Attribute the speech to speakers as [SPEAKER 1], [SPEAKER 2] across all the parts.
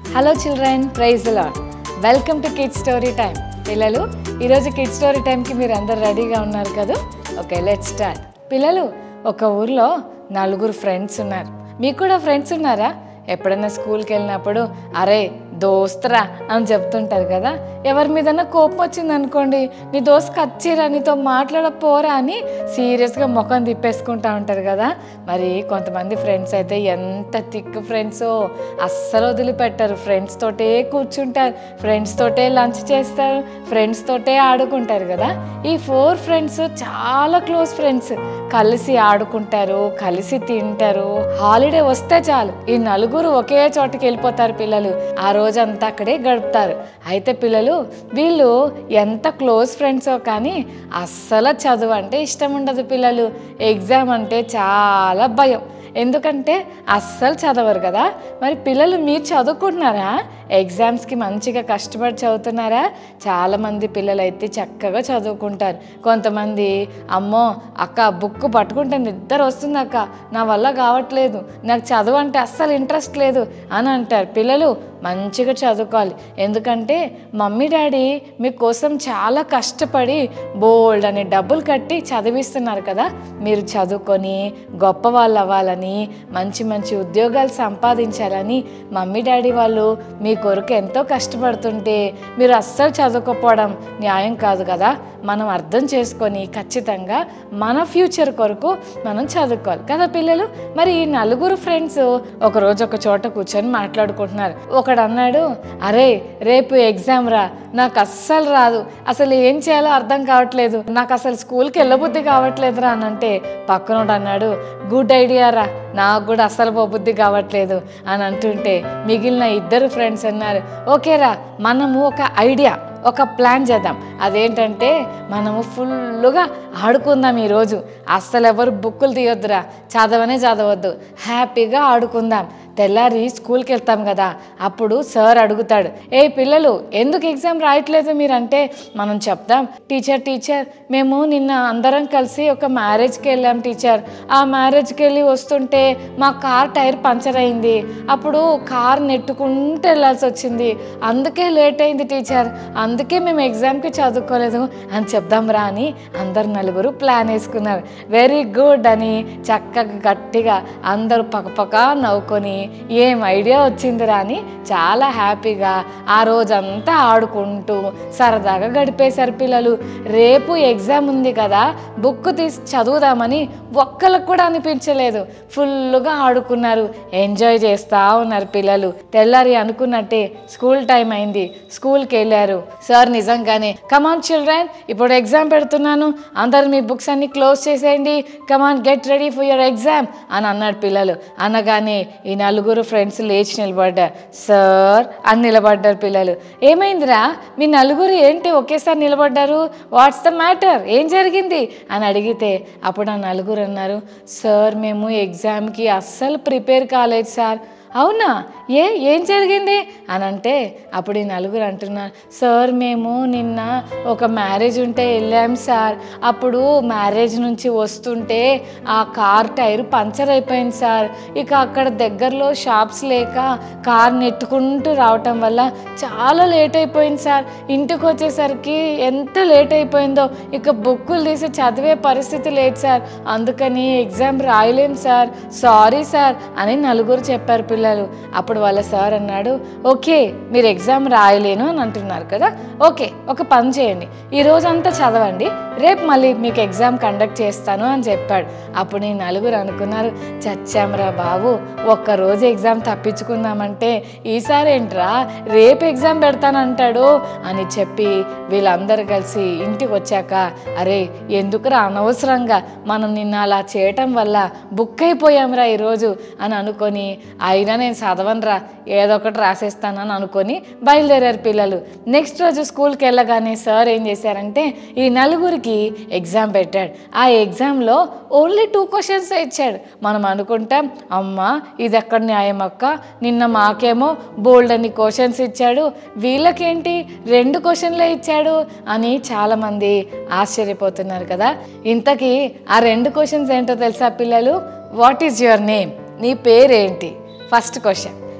[SPEAKER 1] hello children praise lord welcome to kid story time పిల్లలు ఈరోజు kid story టైంకి మీరు అందరు రెడీగా ఉన్నారు కదా ఓకే లెట్ స్టార్ట్ పిల్లలు ఒక ఊర్లో నలుగురు ఫ్రెండ్స్ ఉన్నారు మీకు కూడా ఫ్రెండ్స్ ఉన్నారా ఎప్పుడైనా స్కూల్కి వెళ్ళినప్పుడు అరే దోస్తరా అని చెప్తుంటారు కదా ఎవరి మీదన్నా కోపం వచ్చింది అనుకోండి నీ దోస్త్ కచ్చిరా నీతో మాట్లాడపోరా అని సీరియస్గా ముఖం తిప్పేసుకుంటా ఉంటారు కదా మరి కొంతమంది ఫ్రెండ్స్ అయితే ఎంత థిక్ ఫ్రెండ్సో అస్సలు వదిలిపెట్టరు ఫ్రెండ్స్ తోటే కూర్చుంటారు ఫ్రెండ్స్ తోటే లంచ్ చేస్తారు ఫ్రెండ్స్ తోటే ఆడుకుంటారు కదా ఈ ఫోర్ ఫ్రెండ్స్ చాలా క్లోజ్ ఫ్రెండ్స్ కలిసి ఆడుకుంటారు కలిసి తింటారు హాలిడే వస్తే చాలు ఈ నలుగురు ఒకే చోటకి వెళ్ళిపోతారు పిల్లలు ఆ రోజంతా అక్కడే గడుపుతారు అయితే పిల్లలు వీళ్ళు ఎంత క్లోజ్ ఫ్రెండ్సో కానీ అస్సలు చదువు అంటే ఇష్టం ఉండదు పిల్లలు ఎగ్జామ్ అంటే చాలా భయం ఎందుకంటే అస్సలు చదవరు కదా మరి పిల్లలు మీరు చదువుకుంటున్నారా ఎగ్జామ్స్కి మంచిగా కష్టపడి చదువుతున్నారా చాలామంది పిల్లలు అయితే చక్కగా చదువుకుంటారు కొంతమంది అమ్మో అక్క బుక్ పట్టుకుంటే నిద్ర వస్తుంది అక్క నా వల్ల కావట్లేదు నాకు చదువు అంటే అస్సలు ఇంట్రెస్ట్ లేదు అని అంటారు పిల్లలు మంచిగా చదువుకోవాలి ఎందుకంటే మమ్మీ డాడీ మీకోసం చాలా కష్టపడి బోల్డ్ అని డబ్బులు కట్టి చదివిస్తున్నారు కదా మీరు చదువుకొని గొప్ప వాళ్ళు అవ్వాలని మంచి మంచి ఉద్యోగాలు సంపాదించాలని మమ్మీ డాడీ వాళ్ళు మీ కొరకు ఎంతో కష్టపడుతుంటే మీరు అస్సలు చదువుకోపోవడం న్యాయం కాదు కదా మనం అర్థం చేసుకొని ఖచ్చితంగా మన ఫ్యూచర్ కొరకు మనం చదువుకోవాలి కదా పిల్లలు మరి ఈ నలుగురు ఫ్రెండ్స్ ఒకరోజు ఒక చోట కూర్చొని మాట్లాడుకుంటున్నారు ఒకడు అన్నాడు అరే రేపు ఎగ్జామ్ రా నాకు అస్సలు రాదు అసలు ఏం చేయాలో అర్థం కావట్లేదు నాకు అసలు స్కూల్కి వెళ్ళబుద్ధి కావట్లేదురా అని అంటే పక్కనోడు అన్నాడు గుడ్ ఐడియా రా నాకు కూడా అస్సలు పోబుద్ధి కావట్లేదు అని అంటుంటే మిగిలిన ఇద్దరు ఫ్రెండ్స్ అన్నారు ఓకేరా మనము ఒక ఐడియా ఒక ప్లాన్ చేద్దాం అదేంటంటే మనము ఫుల్గా ఆడుకుందాం ఈరోజు అస్సలు ఎవరు బుక్కులు తీయొద్దురా చదవనే చదవద్దు హ్యాపీగా ఆడుకుందాం తెల్లారి స్కూల్కి వెళ్తాం కదా అప్పుడు సార్ అడుగుతాడు ఏ పిల్లలు ఎందుకు ఎగ్జామ్ రాయట్లేదు మీరంటే మనం చెప్తాం టీచర్ టీచర్ మేము నిన్న అందరం కలిసి ఒక మ్యారేజ్కి వెళ్ళాం టీచర్ ఆ మ్యారేజ్కి వెళ్ళి వస్తుంటే మా కార్ టైర్ పంచర్ అయింది అప్పుడు కార్ నెట్టుకుంటూ వెళ్ళాల్సి వచ్చింది అందుకే లేట్ అయింది టీచర్ అందుకే మేము ఎగ్జామ్కి చదువుకోలేదు అని చెప్దాం రా అని అందరు నలుగురు ప్లాన్ వేసుకున్నారు వెరీ గుడ్ అని చక్కగా గట్టిగా అందరూ పక్కపక్క నవ్వుకొని ఏం ఐడియా వచ్చిందిరా అని చాలా హ్యాపీగా ఆ రోజంతా ఆడుకుంటూ సరదాగా గడిపేశారు పిల్లలు రేపు ఎగ్జామ్ ఉంది కదా బుక్ తీసి చదువుదామని ఒక్కరికి కూడా అనిపించలేదు ఫుల్గా ఆడుకున్నారు ఎంజాయ్ చేస్తూ ఉన్నారు పిల్లలు తెల్లారి అనుకున్నట్టే స్కూల్ టైం అయింది స్కూల్కి వెళ్ళారు సార్ నిజంగానే కమాన్ చిల్డ్రన్ ఇప్పుడు ఎగ్జామ్ పెడుతున్నాను అందరు మీ బుక్స్ అన్ని క్లోజ్ చేసేయండి come on get ready for your exam అని అన్నాడు పిల్లలు అనగానే ఈ నలుగురు ఫ్రెండ్స్ లేచి నిలబడ్డారు సార్ అని నిలబడ్డారు పిల్లలు ఏమైందిరా మీ నలుగురు ఏంటి ఒకేసారి నిలబడ్డారు వాట్స్ ద మ్యాటర్ ఏం జరిగింది అని అడిగితే అప్పుడు ఆ నలుగురు అన్నారు సార్ మేము ఎగ్జామ్కి అస్సలు ప్రిపేర్ కాలేదు సార్ అవునా ఏ ఏం జరిగింది అని అంటే అప్పుడు ఈ నలుగురు అంటున్నారు సార్ మేము నిన్న ఒక మ్యారేజ్ ఉంటే వెళ్ళాం సార్ అప్పుడు మ్యారేజ్ నుంచి వస్తుంటే ఆ కార్ టైర్ పంచర్ అయిపోయింది సార్ ఇక అక్కడ దగ్గరలో షాప్స్ లేక కార్ నెట్టుకుంటూ రావటం వల్ల చాలా లేట్ అయిపోయింది సార్ ఇంటికి వచ్చేసరికి ఎంత లేట్ అయిపోయిందో ఇక బుక్కులు తీసి చదివే పరిస్థితి లేదు సార్ అందుకని ఎగ్జామ్ రాయలేం సార్ సారీ సార్ అని నలుగురు చెప్పారు పిల్లలు అప్పుడు వాళ్ళ సార్ అన్నాడు ఓకే మీరు ఎగ్జామ్ రాయలేను అని అంటున్నారు కదా ఓకే ఒక పని చేయండి ఈ రోజంతా చదవండి రేపు మళ్ళీ మీకు ఎగ్జామ్ కండక్ట్ చేస్తాను అని చెప్పాడు అప్పుడు ఈ నలుగురు అనుకున్నారు చచ్చాంరా బాబు ఒక్కరోజు ఎగ్జామ్ తప్పించుకుందామంటే ఈసారి ఏంట్రా రేపు ఎగ్జామ్ పెడతానంటాడు అని చెప్పి వీళ్ళందరూ కలిసి ఇంటికి వచ్చాక అరే ఎందుకురా అనవసరంగా మనం నిన్న అలా చేయటం వల్ల బుక్ అయిపోయాంరా ఈరోజు అని అనుకొని అయినా నేను చదవనురా ఏదో ఒకటి రాసేస్తానని అనుకొని బయలుదేరారు పిల్లలు నెక్స్ట్ రోజు స్కూల్కి వెళ్ళగానే సార్ ఏం చేశారంటే ఈ నలుగురికి ఎగ్జామ్ పెట్టాడు ఆ ఎగ్జామ్లో ఓన్లీ టూ క్వశ్చన్స్ ఇచ్చాడు మనం అనుకుంటాం అమ్మా ఇది ఎక్కడ న్యాయం అక్క నిన్న మాకేమో బోల్డ్ అని క్వశ్చన్స్ ఇచ్చాడు వీళ్ళకేంటి రెండు క్వశ్చన్లే ఇచ్చాడు అని చాలామంది ఆశ్చర్యపోతున్నారు కదా ఇంతకీ ఆ రెండు క్వశ్చన్స్ ఏంటో తెలుసా పిల్లలు వాట్ ఈజ్ యువర్ నేమ్ నీ పేరేంటి ఫస్ట్ క్వశ్చన్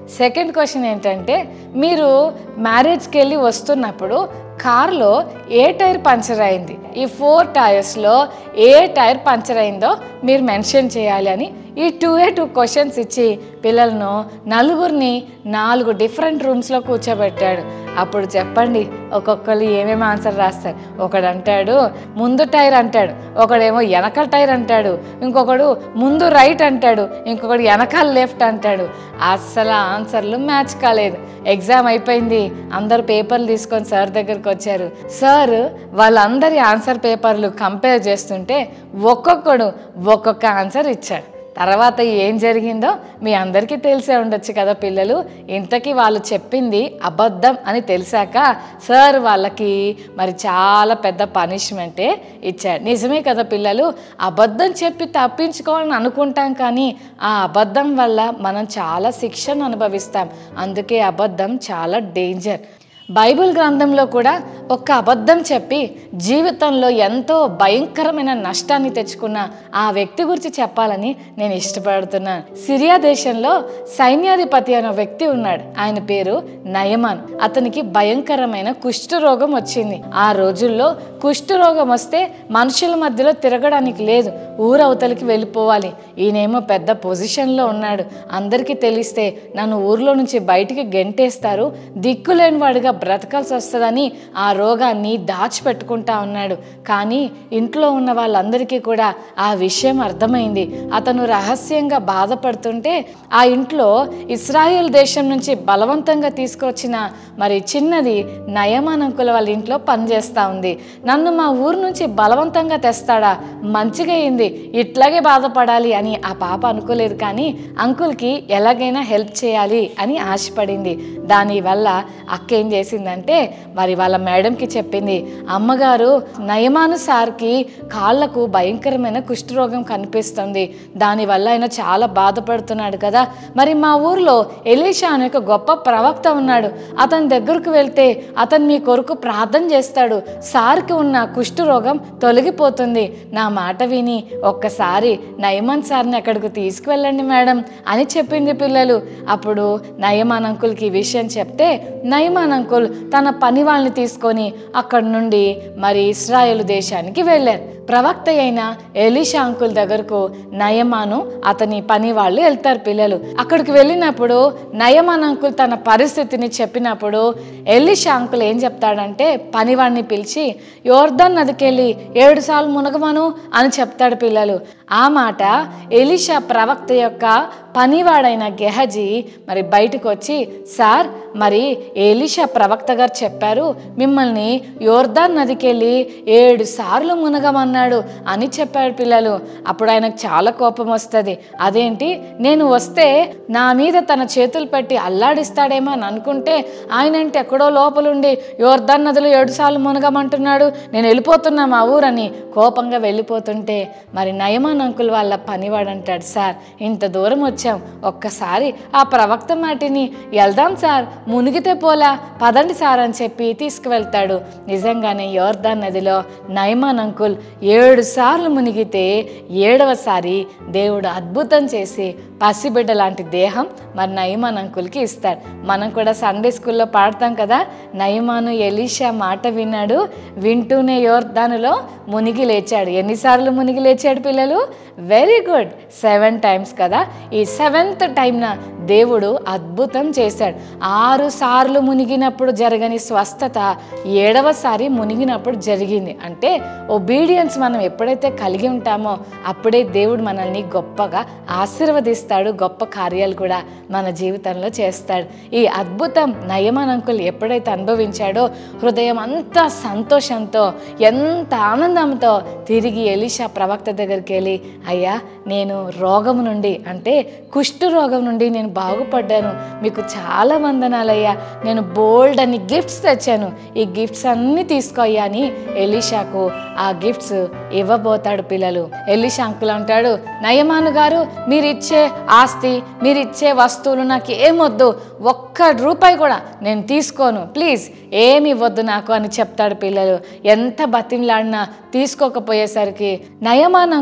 [SPEAKER 1] సెకండ్ క్వశ్చన్ ఏంటంటే మీరు మ్యారేజ్కి వెళ్ళి వస్తున్నప్పుడు కార్లో ఏ టైర్ పంచర్ అయింది ఈ ఫోర్ టైర్స్లో ఏ టైర్ పంచర్ అయిందో మీరు మెన్షన్ చేయాలి అని ఈ టూ ఏ టూ క్వశ్చన్స్ ఇచ్చి పిల్లలను నలుగురిని నాలుగు డిఫరెంట్ రూమ్స్లో కూర్చోబెట్టాడు అప్పుడు చెప్పండి ఒక్కొక్కరు ఏమేమి ఆన్సర్ రాస్తారు ఒకడు అంటాడు ముందు టైర్ అంటాడు ఒకడేమో వెనకాల టైర్ అంటాడు ఇంకొకడు ముందు రైట్ అంటాడు ఇంకొకడు వెనకాల లెఫ్ట్ అంటాడు అస్సలు ఆన్సర్లు మ్యాచ్ కాలేదు ఎగ్జామ్ అయిపోయింది అందరు పేపర్లు తీసుకొని సార్ దగ్గరికి వచ్చారు సార్ వాళ్ళందరి ఆన్సర్ పేపర్లు కంపేర్ చేస్తుంటే ఒక్కొక్కడు ఒక్కొక్క ఆన్సర్ ఇచ్చాడు తర్వాత ఏం జరిగిందో మీ అందరికీ తెలిసే ఉండొచ్చు కదా పిల్లలు ఇంతకీ వాళ్ళు చెప్పింది అబద్ధం అని తెలిసాక సార్ వాళ్ళకి మరి చాలా పెద్ద పనిష్మెంటే ఇచ్చాడు నిజమే కదా పిల్లలు అబద్ధం చెప్పి తప్పించుకోవాలని అనుకుంటాం కానీ ఆ అబద్ధం వల్ల మనం చాలా శిక్షను అనుభవిస్తాం అందుకే అబద్ధం చాలా డేంజర్ బైబిల్ గ్రంథంలో కూడా ఒక్క అబద్ధం చెప్పి జీవితంలో ఎంతో భయంకరమైన నష్టాన్ని తెచ్చుకున్న ఆ వ్యక్తి గురించి చెప్పాలని నేను ఇష్టపడుతున్నాను సిరియా దేశంలో సైన్యాధిపతి అనే వ్యక్తి ఉన్నాడు ఆయన పేరు నయమాన్ అతనికి భయంకరమైన కుష్ఠరోగం వచ్చింది ఆ రోజుల్లో కుష్ఠరోగం వస్తే మనుషుల మధ్యలో తిరగడానికి లేదు ఊరవతలికి వెళ్ళిపోవాలి ఈయనేమో పెద్ద పొజిషన్లో ఉన్నాడు అందరికీ తెలిస్తే నన్ను ఊర్లో నుంచి బయటికి గెంటేస్తారు దిక్కులేని వాడిగా బ్రతకాల్సి వస్తుందని ఆ రోగాన్ని దాచిపెట్టుకుంటా ఉన్నాడు కానీ ఇంట్లో ఉన్న వాళ్ళందరికీ కూడా ఆ విషయం అర్థమైంది అతను రహస్యంగా బాధపడుతుంటే ఆ ఇంట్లో ఇస్రాయేల్ దేశం నుంచి బలవంతంగా తీసుకొచ్చిన మరి చిన్నది నయమాన్ అంకుల వాళ్ళ ఇంట్లో పనిచేస్తూ ఉంది నన్ను మా ఊరు నుంచి బలవంతంగా తెస్తాడా మంచిగా అయింది ఇట్లాగే బాధపడాలి అని ఆ పాప అనుకోలేదు కానీ అంకుల్కి ఎలాగైనా హెల్ప్ చేయాలి అని ఆశపడింది దానివల్ల అక్క ఏం చేసిందంటే మరి వాళ్ళ మేడంకి చెప్పింది అమ్మగారు నయమాను సార్కి కాళ్ళకు భయంకరమైన కుష్ఠరోగం కనిపిస్తుంది దానివల్ల ఆయన చాలా బాధపడుతున్నాడు కదా మరి మా ఊర్లో ఎలీషా అనే ఒక గొప్ప ప్రవక్త ఉన్నాడు అతని దగ్గరకు వెళ్తే అతను మీ కొరకు ప్రార్థన చేస్తాడు సార్కి ఉన్న కుష్ఠరోగం తొలగిపోతుంది నా మాట విని ఒక్కసారి నయమాన్ సార్ని అక్కడికి తీసుకువెళ్ళండి మేడం అని చెప్పింది పిల్లలు అప్పుడు నయమాన్ అంకుల్కి ఈ విషయం చెప్తే నయమాన్ అంకుల్ తన పని వాళ్ళని తీసుకొని అక్కడి నుండి మరి ఇస్రాయేల్ దేశానికి వెళ్ళారు ప్రవక్త అయిన ఎలీషా అంకుల్ దగ్గరకు నయమాను అతని పని వాళ్ళు వెళ్తారు పిల్లలు అక్కడికి వెళ్ళినప్పుడు నయమాన్ అంకుల్ తన పరిస్థితిని చెప్పినప్పుడు ఎలీషా అంకుల్ ఏం చెప్తాడంటే పనివాడిని పిలిచి యోర్ధన్ నదికెళ్ళి ఏడు సార్లు మునగమను అని చెప్తాడు పిల్లలు ఆ మాట ఎలీషా ప్రవక్త యొక్క పనివాడైన గెహజీ మరి బయటకు వచ్చి సార్ మరి ఎలీషా ప్రవక్త గారు చెప్పారు మిమ్మల్ని యోర్దాన్ నదికెళ్ళి ఏడు సార్లు మునగమన్నాడు అని చెప్పాడు పిల్లలు అప్పుడు ఆయనకు చాలా కోపం వస్తుంది అదేంటి నేను వస్తే నా మీద తన చేతులు పెట్టి అల్లాడిస్తాడేమో అని అనుకుంటే ఆయన అంటే ఎక్కడో లోపలుండి యోర్దాన్ నదిలో ఏడు సార్లు మునగమంటున్నాడు నేను వెళ్ళిపోతున్నా మా ఊరని కోపంగా వెళ్ళిపోతుంటే మరి నయమాన్ అంకుల్ వాళ్ళ పనివాడు అంటాడు సార్ ఇంత దూరం వచ్చాం ఒక్కసారి ఆ ప్రవక్త మాటిని వెళ్దాం సార్ మునిగితే పోలా పదండి సార్ అని చెప్పి తీసుకువెళ్తాడు నిజంగానే యోర్దాన్ నదిలో నయమాన్ అంకుల్ ఏడు సార్లు మునిగితే ఏడవసారి దేవుడు అద్భుతం చేసి పసిబిడ్డ లాంటి దేహం మరి నయమాన్ అంకుల్కి ఇస్తాడు మనం కూడా సండే స్కూల్లో పాడతాం కదా నయమాను ఎలీషా మాట విన్నాడు వింటూనే యోర్దానులో మునిగి లేచాడు ఎన్నిసార్లు మునిగి లేచాడు పిల్లలు వెరీ గుడ్ సెవెన్ టైమ్స్ కదా ఈ సెవెంత్ టైంన దేవుడు అద్భుతం చేశాడు ఆరు సార్లు మునిగినప్పుడు జరగని స్వస్థత ఏడవసారి మునిగినప్పుడు జరిగింది అంటే ఒబీడియన్స్ మనం ఎప్పుడైతే కలిగి ఉంటామో అప్పుడే దేవుడు మనల్ని గొప్పగా ఆశీర్వదిస్తాడు గొప్ప కార్యాలు కూడా మన జీవితంలో చేస్తాడు ఈ అద్భుతం నయమన్ అంకుల్ ఎప్పుడైతే అనుభవించాడో హృదయం అంతా సంతోషంతో ఎంత ఆనందంతో తిరిగి ఎలీషా ప్రవక్త దగ్గరికి వెళ్ళి అయ్యా నేను రోగం నుండి అంటే కుష్టు రోగం నుండి నేను బాగుపడ్డాను మీకు చాలా వందనాలయ్యా నేను బోల్డ్ అని గిఫ్ట్స్ తెచ్చాను ఈ గిఫ్ట్స్ అన్నీ తీసుకో అయ్యా అని ఎలీషాకు ఆ గిఫ్ట్స్ ఇవ్వబోతాడు పిల్లలు ఎలీషా అంకుల్ అంటాడు నయమాను గారు మీరు ఇచ్చే ఆస్తి మీరు ఇచ్చే వస్తువులు నాకు ఏమొద్దు ఒక్క రూపాయి కూడా నేను తీసుకోను ప్లీజ్ ఏమి ఇవ్వద్దు నాకు అని చెప్తాడు పిల్లలు ఎంత బతిమలాడినా తీసుకోకపోయేసరికి నయమాన్ అంకుల్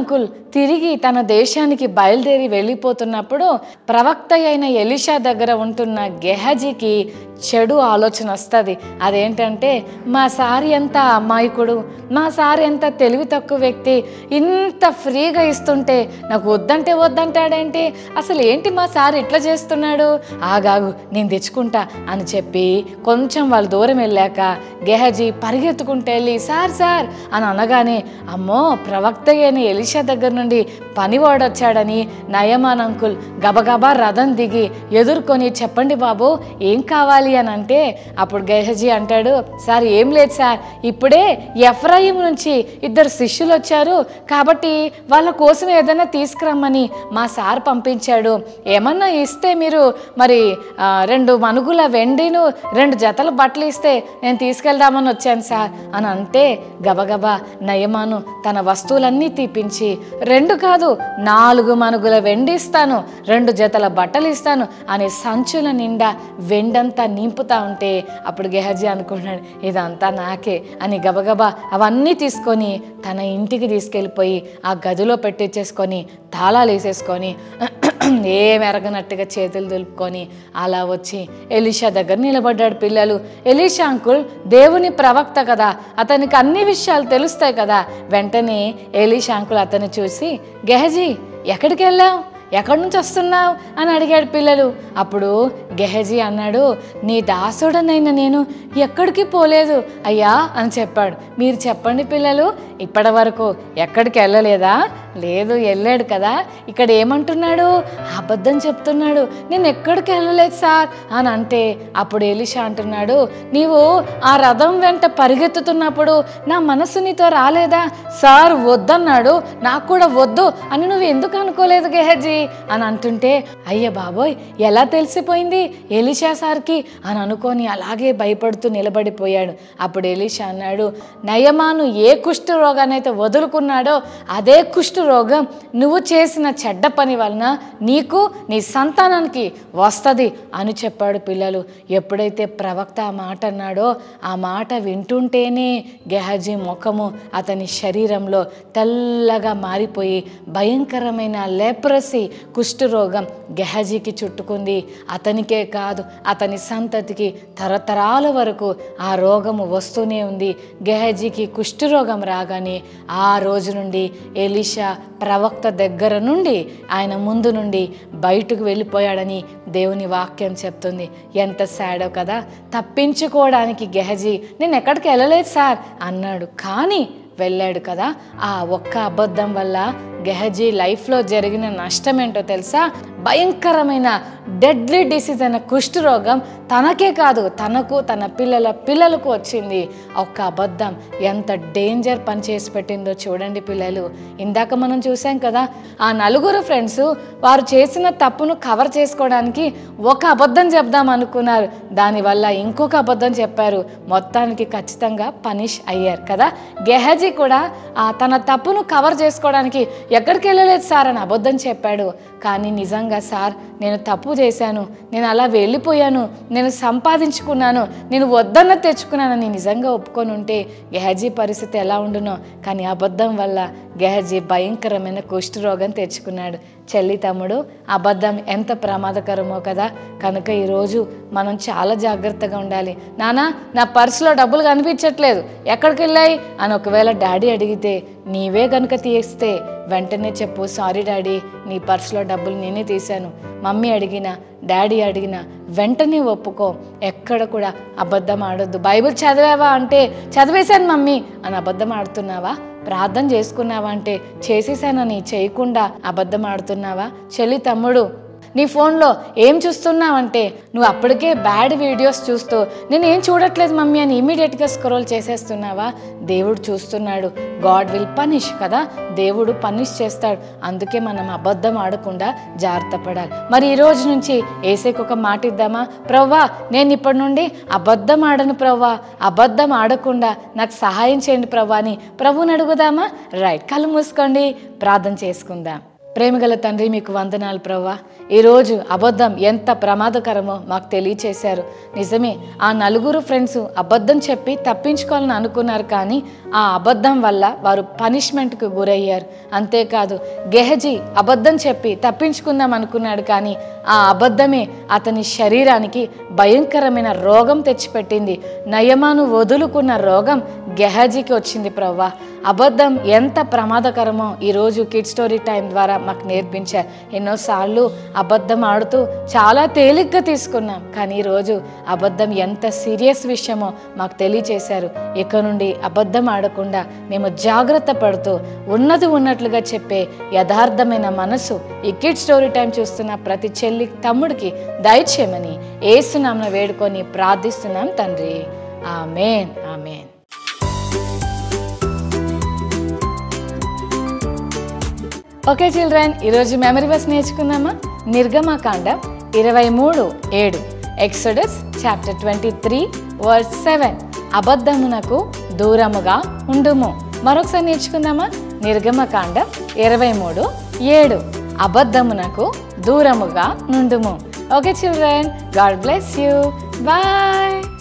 [SPEAKER 1] తిరిగి తన దేశానికి బయలుదేరి వెళ్ళిపోతున్నప్పుడు ప్రవక్త అయిన ఎలిషా దగ్గర ఉంటున్న గెహజీకి చెడు ఆలోచన వస్తుంది అదేంటంటే మా సారి ఎంత అమాయకుడు మా సారి ఎంత తెలివి తక్కువ వ్యక్తి ఇంత ఫ్రీగా ఇస్తుంటే నాకు వద్దంటే వద్దంటాడేంటి అసలు ఏంటి మా సార్ ఇట్లా చేస్తున్నాడు ఆగాగు నేను తెచ్చుకుంటా అని చెప్పి కొంచెం వాళ్ళు దూరం వెళ్ళాక గెహజీ పరిగెత్తుకుంటే వెళ్ళి సార్ సార్ అని అనగానే అమ్మో ప్రవక్త అయిన ఎలిషా దగ్గర నుండి పనివాడు వచ్చాడని నయమాన్ అంకుల్ గబగబా రథం దిగి ఎదుర్కొని చెప్పండి బాబు ఏం కావాలి అని అంటే అప్పుడు గెహజీ అంటాడు సార్ ఏం లేదు సార్ ఇప్పుడే ఎఫ్రాయిం నుంచి ఇద్దరు శిష్యులు వచ్చారు కాబట్టి వాళ్ళ కోసం ఏదైనా తీసుకురమ్మని మా సార్ పంపించాడు ఏమన్నా ఇస్తే మీరు మరి ఆ, రెండు మనుగుల వెండిను రెండు జతల బట్టలు ఇస్తే నేను తీసుకెళ్దామని వచ్చాను సార్ అని అంటే గబగబా నయమాను తన వస్తువులన్నీ తీపించి రెండు కాదు నాలుగు మనుగుల వెండి ఇస్తాను రెండు జతల బట్టలు ఇస్తాను అని సంచుల నిండా వెండంతా నింపుతా ఉంటే అప్పుడు గెహజీ అనుకున్నాడు ఇదంతా నాకే అని గబగబా అవన్నీ తీసుకొని తన ఇంటికి తీసుకెళ్ళిపోయి ఆ గదిలో పెట్టించేసుకొని తాళాలు వేసేసుకొని ఏం ఎరగనట్టుగా చేతులు దులుపుకొని అలా వచ్చి ఎలీషా దగ్గర నిలబడ్డాడు పిల్లలు ఎలీషా అంకుల్ దేవుని ప్రవక్త కదా అతనికి అన్ని విషయాలు తెలుస్తాయి కదా వెంటనే ఎలీషా అంకుల్ అతన్ని చూసి గెహజీ ఎక్కడికి వెళ్ళావు ఎక్కడి నుంచి వస్తున్నావు అని అడిగాడు పిల్లలు అప్పుడు గెహజీ అన్నాడు నీ దాసుడనైనా నేను ఎక్కడికి పోలేదు అయ్యా అని చెప్పాడు మీరు చెప్పండి పిల్లలు ఇప్పటి వరకు ఎక్కడికి వెళ్ళలేదా లేదు వెళ్ళాడు కదా ఇక్కడ ఏమంటున్నాడు అబద్ధం చెప్తున్నాడు నేను ఎక్కడికి వెళ్ళలేదు సార్ అని అంటే అప్పుడు ఎలిషా అంటున్నాడు నీవు ఆ రథం వెంట పరిగెత్తుతున్నప్పుడు నా మనసు నీతో రాలేదా సార్ వద్దన్నాడు నాకు కూడా వద్దు అని నువ్వు ఎందుకు అనుకోలేదు గెహజీ అని అంటుంటే అయ్య బాబోయ్ ఎలా తెలిసిపోయింది ఎలిషా సార్కి అని అనుకొని అలాగే భయపడుతూ నిలబడిపోయాడు అప్పుడు ఎలిషా అన్నాడు నయమాను ఏ కుష్ఠ రోగానైతే వదులుకున్నాడో అదే కుష్ఠ రోగం నువ్వు చేసిన చెడ్డ పని వలన నీకు నీ సంతానానికి వస్తుంది అని చెప్పాడు పిల్లలు ఎప్పుడైతే ప్రవక్త ఆ మాట అన్నాడో ఆ మాట వింటుంటేనే గెహజీ ముఖము అతని శరీరంలో తెల్లగా మారిపోయి భయంకరమైన లెప్రసీ కుష్ఠరోగం గెహజీకి చుట్టుకుంది అతనికే కాదు అతని సంతతికి తరతరాల వరకు ఆ రోగము వస్తూనే ఉంది గెహజీకి కుష్ఠరోగం రాగానే ఆ రోజు నుండి ఎలిషా ప్రవక్త దగ్గర నుండి ఆయన ముందు నుండి బయటకు వెళ్ళిపోయాడని దేవుని వాక్యం చెప్తుంది ఎంత సాడో కదా తప్పించుకోవడానికి గెహజీ నేను ఎక్కడికి వెళ్ళలేదు సార్ అన్నాడు కానీ వెళ్ళాడు కదా ఆ ఒక్క అబద్ధం వల్ల గెహజీ లైఫ్లో జరిగిన నష్టం ఏంటో తెలుసా భయంకరమైన డెడ్లీ డిసీజ్ అయిన కుష్ఠరోగం తనకే కాదు తనకు తన పిల్లల పిల్లలకు వచ్చింది ఒక్క అబద్ధం ఎంత డేంజర్ పని చేసి పెట్టిందో చూడండి పిల్లలు ఇందాక మనం చూసాం కదా ఆ నలుగురు ఫ్రెండ్స్ వారు చేసిన తప్పును కవర్ చేసుకోవడానికి ఒక అబద్ధం చెప్దాం అనుకున్నారు దానివల్ల ఇంకొక అబద్ధం చెప్పారు మొత్తానికి ఖచ్చితంగా పనిష్ అయ్యారు కదా గెహజీ కూడా ఆ తన తప్పును కవర్ చేసుకోవడానికి ఎక్కడికి వెళ్ళలేదు సార్ అని అబద్ధం చెప్పాడు కానీ నిజంగా సార్ నేను తప్పు చేశాను నేను అలా వెళ్ళిపోయాను నేను సంపాదించుకున్నాను నేను వద్దన్న తెచ్చుకున్నానని నిజంగా ఒప్పుకొని ఉంటే గెహజీ పరిస్థితి ఎలా ఉండునో కానీ అబద్ధం వల్ల గెహజీ భయంకరమైన కుష్ఠరోగం తెచ్చుకున్నాడు చెల్లి తమ్ముడు అబద్ధం ఎంత ప్రమాదకరమో కదా కనుక ఈరోజు మనం చాలా జాగ్రత్తగా ఉండాలి నానా నా పర్సులో డబ్బులు కనిపించట్లేదు ఎక్కడికి వెళ్ళాయి అని ఒకవేళ డాడీ అడిగితే నీవే కనుక తీస్తే వెంటనే చెప్పు సారీ డాడీ నీ పర్సులో డబ్బులు నేనే తీశాను మమ్మీ అడిగినా డాడీ అడిగినా వెంటనే ఒప్పుకో ఎక్కడ కూడా అబద్ధం ఆడొద్దు బైబిల్ చదివావా అంటే చదివేశాను మమ్మీ అని అబద్ధం ఆడుతున్నావా ప్రార్థన చేసుకున్నావా అంటే చేసేసానని చేయకుండా అబద్ధం ఆడుతున్నావా చెల్లి తమ్ముడు నీ ఫోన్లో ఏం చూస్తున్నావంటే నువ్వు అప్పటికే బ్యాడ్ వీడియోస్ చూస్తూ నేను ఏం చూడట్లేదు మమ్మీ అని ఇమీడియట్గా స్క్రోల్ చేసేస్తున్నావా దేవుడు చూస్తున్నాడు గాడ్ విల్ పనిష్ కదా దేవుడు పనిష్ చేస్తాడు అందుకే మనం అబద్ధం ఆడకుండా జాగ్రత్త పడాలి మరి ఈ రోజు నుంచి ఏసేకి ఒక మాట ఇద్దామా ప్రవ్వా నేను ఇప్పటి నుండి అబద్ధం ఆడను ప్రవ్వా అబద్ధం ఆడకుండా నాకు సహాయం చేయండి ప్రవ్వా అని ప్రభుని అడుగుదామా రైట్ కళ్ళు మూసుకోండి ప్రార్థన చేసుకుందాం ప్రేమగల తండ్రి మీకు వందనాలు ప్రవ్వా ఈరోజు అబద్ధం ఎంత ప్రమాదకరమో మాకు తెలియచేశారు నిజమే ఆ నలుగురు ఫ్రెండ్స్ అబద్ధం చెప్పి తప్పించుకోవాలని అనుకున్నారు కానీ ఆ అబద్ధం వల్ల వారు పనిష్మెంట్కు గురయ్యారు అంతేకాదు గెహజీ అబద్ధం చెప్పి తప్పించుకుందాం అనుకున్నాడు కానీ ఆ అబద్ధమే అతని శరీరానికి భయంకరమైన రోగం తెచ్చిపెట్టింది నయమాను వదులుకున్న రోగం గెహజీకి వచ్చింది ప్రవ్వా అబద్ధం ఎంత ప్రమాదకరమో ఈరోజు కిడ్ స్టోరీ టైం ద్వారా మాకు నేర్పించారు ఎన్నోసార్లు అబద్ధం ఆడుతూ చాలా తేలిగ్గా తీసుకున్నాం కానీ ఈరోజు అబద్ధం ఎంత సీరియస్ విషయమో మాకు తెలియచేశారు ఇక నుండి అబద్ధం ఆడకుండా మేము జాగ్రత్త పడుతూ ఉన్నది ఉన్నట్లుగా చెప్పే యథార్థమైన మనసు ఈ కిడ్ స్టోరీ టైం చూస్తున్న ప్రతి చెల్లి తమ్ముడికి దయచేయమని ఏసునామన వేడుకొని ప్రార్థిస్తున్నాం తండ్రి ఆమెన్ ఆమెన్ ఓకే చిల్డ్రన్ ఈరోజు మెమరీ బస్ నేర్చుకుందామా నిర్గమకాండ ఇరవై మూడు ఏడు Exodus chapter twenty three word seven అబద్ధమునకు దూరముగా ఉండుము మరొకసారి నేర్చుకుందామా నిర్గమకాండ ఇరవై మూడు ఏడు అబద్ధమునకు దూరముగా నుండుము okay children God bless you bye